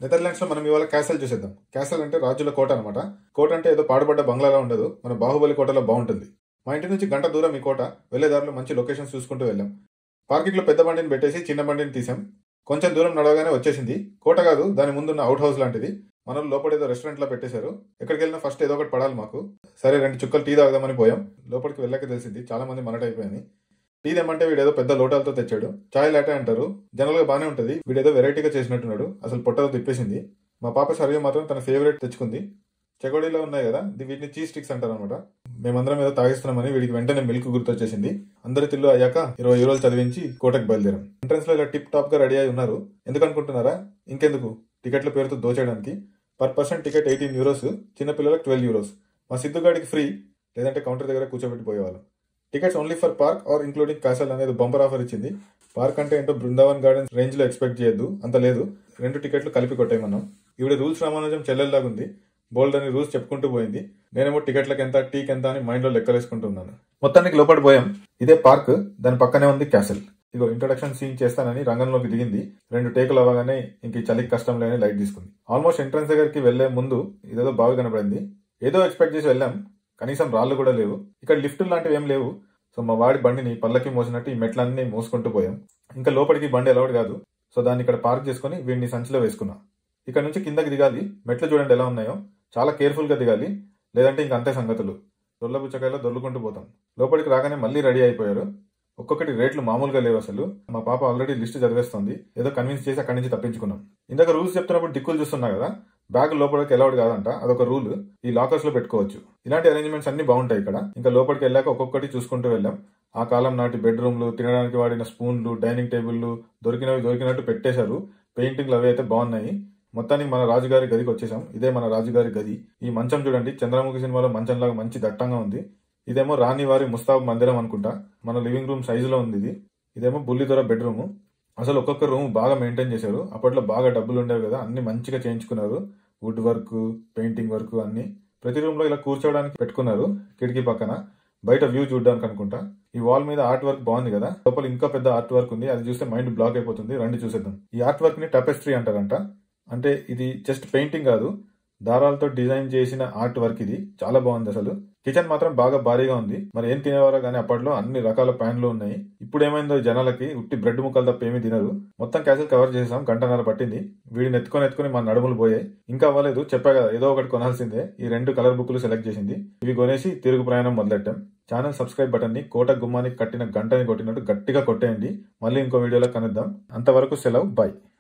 Netherlands లో మనం ఇవాళ క్యాసల్ చూసేద్దాం క్యాసల్ అంటే రాజుల కోట అనమాట కోట అంటే ఏదో పాడుబడ్డ బంగ్లాలా ఉండదు మన బాహుబలి కోటలో బాగుంటుంది మా ఇంటి నుంచి గంట దూరం ఈ కోట వెళ్లే దారిలో మంచి లొకేషన్స్ చూసుకుంటూ వెళ్ళాం పార్కింగ్ లో పెద్ద బండిని పెట్టేసి చిన్న బండిని తీసాం కొంచెం దూరం నడవగానే వచ్చేసింది కోట కాదు దాని ముందున్న అవుట్ హౌస్ లాంటిది మనం లోపల ఏదో రెస్టారెంట్ లో పెట్టేశారు ఎక్కడికి వెళ్ళినా ఫస్ట్ ఏదో ఒకటి పడాలి మాకు సరే రెండు చుక్కలు టీ తాగుదామని పోయాం లోపలికి వెళ్ళక తెలిసింది చాలా మంది మనట అయిపోయింది టీ తెమ్మంటే వీడేదో పెద్ద లోటాలతో తెచ్చాడు చాయ్ లాటే అంటారు జనరల్ గా బానే ఉంటది వీడేదో వెరైటీగా చేసినట్టున్నాడు అసలు పొట్టలో తిప్పేసింది మా పాప సర్వే మాత్రం తన ఫేవరెట్ తెచ్చుకుంది చెగోడీలో ఉన్నాయి కదా ఇది వీటిని చీజ్ స్టిక్స్ అంటారు అనమాట మేమందరం ఏదో తాగిస్తున్నామని వీడికి వెంటనే మిల్క్ గుర్తొచ్చేసింది అందరి తిల్లు అయ్యాక ఇరవై యూరోలు చదివించి కోటకు బయలుదేరాం ఎంట్రన్స్ లో ఇలా టిప్ టాప్ గా రెడీ అయి ఉన్నారు ఎందుకు అనుకుంటున్నారా ఇంకెందుకు టికెట్ల పేరుతో దోచేయడానికి per person ticket eighteen euros చిన్న పిల్లలకు ట్వెల్వ్ యూరోస్ మా సిద్ధుగాడికి ఫ్రీ లేదంటే కౌంటర్ దగ్గర కూర్చోబెట్టి పోయేవాళ్ళం tickets only for park or including castle అనేది బంపర్ ఆఫర్ ఇచ్చింది పార్క్ అంటే ఏంటో బృందావన్ గార్డెన్స్ రేంజ్ లో ఎక్స్పెక్ట్ చేయొద్దు అంత లేదు రెండు టికెట్లు కలిపి కొట్టేయమన్నాం ఈవిడ రూల్స్ రామానుజం చెల్లెల్లాగా ఉంది బోల్డ్ అని రూల్స్ చెప్పుకుంటూ పోయింది నేనేమో టికెట్లకు ఎంత టీకి ఎంత అని మైండ్ లో లెక్కలేసుకుంటున్నాను మొత్తానికి లోపల పోయాం ఇదే పార్క్ దాని పక్కనే ఉంది క్యాసల్ ఇగో ఇంట్రొడక్షన్ సీన్ చేస్తానని రంగంలోకి దిగింది రెండు టేకులు అవ్వగానే ఇంక ఈ చలికి కష్టం లేని లైట్ తీసుకుంది ఆల్మోస్ట్ ఎంట్రన్స్ దగ్గరికి వెళ్లే ముందు ఇదేదో బాగా కనబడింది ఏదో ఎక్స్పెక్ట్ చేసి వెళ్ళాం కనీసం రాళ్ళు కూడా లేవు ఇక్కడ లిఫ్ట్ లాంటివి ఏం లేవు సో మా వాడి బండిని పల్లకి మోసినట్టు ఈ మెట్లన్నీ మోసుకుంటూ పోయాం ఇంకా లోపలికి బండి అలౌడ్ కాదు సో దాన్ని ఇక్కడ పార్క్ చేసుకుని వీడిని సంచిలో వేసుకున్నా ఇక్కడ నుంచి కిందకి దిగాలి మెట్లు చూడండి ఎలా ఉన్నాయో చాలా కేర్ఫుల్ గా దిగాలి లేదంటే ఇంక అంతే సంగతులు దొల్ల పుచ్చకాయలో దొల్లుకుంటూ పోతాం లోపలికి రాగానే మళ్ళీ రెడీ అయిపోయారు ఒక్కొక్కటి రేట్లు మామూలుగా లేవు అసలు మా పాప ఆల్రెడీ లిస్ట్ చదివేస్తోంది ఏదో కన్విన్స్ చేసి అక్కడి నుంచి తప్పించుకున్నాం ఇందాక రూల్స్ చెప్తున్నప్పుడు దిక్కులు చూస్తున్నా కదా బ్యాగ్ లోపలికి అలౌడ్ కాదంట అదొక రూల్ ఈ లాకర్స్ లో పెట్టుకోవచ్చు ఇలాంటి అరేంజ్మెంట్స్ అన్ని బాగుంటాయి ఇక్కడ ఇంకా లోపలికి వెళ్ళాక ఒక్కొక్కటి చూసుకుంటూ వెళ్ళాం ఆ కాలం నాటి బెడ్రూమ్లు తినడానికి వాడిన స్పూన్లు డైనింగ్ టేబుల్లు దొరికినవి దొరికినట్టు పెట్టేశారు పెయింటింగ్లు అవి అయితే బాగున్నాయి మొత్తానికి మన రాజుగారి గదికి వచ్చేసాం ఇదే మన రాజుగారి గది ఈ మంచం చూడండి చంద్రముఖి సినిమాలో మంచం లాగా మంచి దట్టంగా ఉంది ఇదేమో రాణి వారి ముస్తాబ్ మందిరం అనుకుంటా మన లివింగ్ రూమ్ సైజులో ఉంది ఇది ఇదేమో బుల్లిదొర బెడ్రూమ్ అసలు ఒక్కొక్క రూమ్ బాగా మెయింటైన్ చేశారు అప్పట్లో బాగా డబ్బులు ఉండేవి కదా అన్ని మంచిగా చేయించుకున్నారు వుడ్ వర్క్ పెయింటింగ్ వర్క్ అన్ని ప్రతి రూమ్ లో ఇలా కూర్చోవడానికి పెట్టుకున్నారు కిటికీ పక్కన బయట వ్యూ చూడడానికి అనుకుంటా ఈ వాల్ మీద ఆర్ట్ వర్క్ బాగుంది కదా లోపల ఇంకా పెద్ద ఆర్ట్ వర్క్ ఉంది అది చూస్తే మైండ్ బ్లాక్ అయిపోతుంది రండి చూసేద్దాం ఈ ఆర్ట్ వర్క్ ని టపెస్ట్రీ అంటారంట అంటే ఇది జస్ట్ పెయింటింగ్ కాదు దారాలతో డిజైన్ చేసిన ఆర్ట్ వర్క్ ఇది చాలా బాగుంది అసలు కిచెన్ మాత్రం బాగా భారీగా ఉంది మరి ఏం తినేవారో కానీ అప్పట్లో అన్ని రకాల ప్యాన్లు ఉన్నాయి ఇప్పుడు ఏమైందో జనాలకి ఉట్టి బ్రెడ్ ముక్కలు తప్ప ఏమీ తినరు మొత్తం క్యాసెల్ కవర్ చేసాం గంటన్నర పట్టింది వీడిని ఎత్తుకొని ఎత్తుకొని మా నడుములు పోయాయి ఇంకా అవ్వలేదు చెప్పా కదా ఏదో ఒకటి కొనాల్సిందే ఈ రెండు కలర్ బుక్లు సెలెక్ట్ చేసింది ఇవి కొనేసి తిరుగు ప్రయాణం మొదలెట్టాం ఛానల్ సబ్స్క్రైబ్ బటన్ ని కోట గుమ్మానికి కట్టిన గంటని కొట్టినట్టు గట్టిగా కొట్టేయండి మళ్ళీ ఇంకో వీడియోలో కనుద్దాం అంతవరకు సెలవు బాయ్